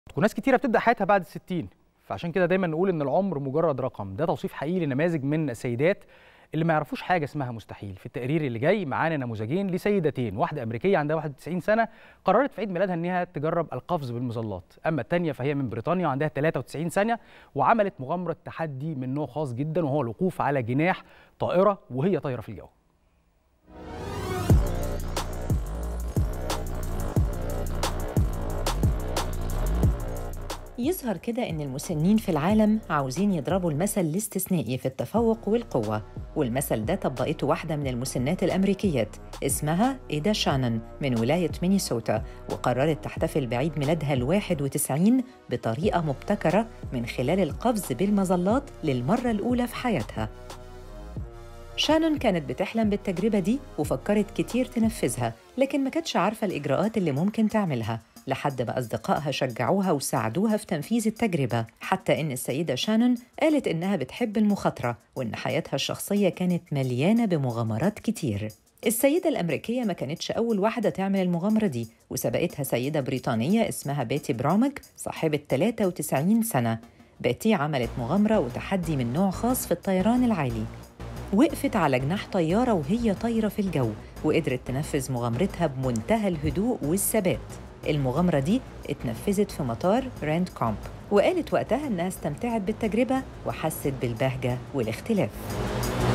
وناس كتيره بتبدا حياتها بعد الستين فعشان كده دايما نقول ان العمر مجرد رقم ده توصيف حقيقي لنماذج من السيدات اللي ما يعرفوش حاجه اسمها مستحيل في التقرير اللي جاي معانا نموذجين لسيدتين واحده امريكيه عندها 91 سنه قررت في عيد ميلادها انها تجرب القفز بالمظلات اما الثانيه فهي من بريطانيا وعندها 93 سنه وعملت مغامره تحدي من نوع خاص جدا وهو الوقوف على جناح طائره وهي طايره في الجو يظهر كده إن المسنين في العالم عاوزين يضربوا المثل الاستثنائي في التفوق والقوة والمثل ده طبقته واحدة من المسنات الأمريكيات اسمها إيدا شانون من ولاية مينيسوتا وقررت تحتفل بعيد ميلادها الواحد وتسعين بطريقة مبتكرة من خلال القفز بالمظلات للمرة الأولى في حياتها شانون كانت بتحلم بالتجربة دي وفكرت كتير تنفذها لكن ما كانتش عارفة الإجراءات اللي ممكن تعملها لحد ما أصدقائها شجعوها وساعدوها في تنفيذ التجربة حتى إن السيدة شانون قالت إنها بتحب المخاطرة وإن حياتها الشخصية كانت مليانة بمغامرات كتير السيدة الأمريكية ما كانتش أول واحدة تعمل المغامرة دي وسبقتها سيدة بريطانية اسمها بيتي برامك صاحبة 93 سنة بيتي عملت مغامرة وتحدي من نوع خاص في الطيران العالي وقفت على جناح طيارة وهي طايرة في الجو وقدرت تنفذ مغامرتها بمنتهى الهدوء والثبات المغامرة دي اتنفذت في مطار راند كومب وقالت وقتها إنها استمتعت بالتجربة وحست بالبهجة والاختلاف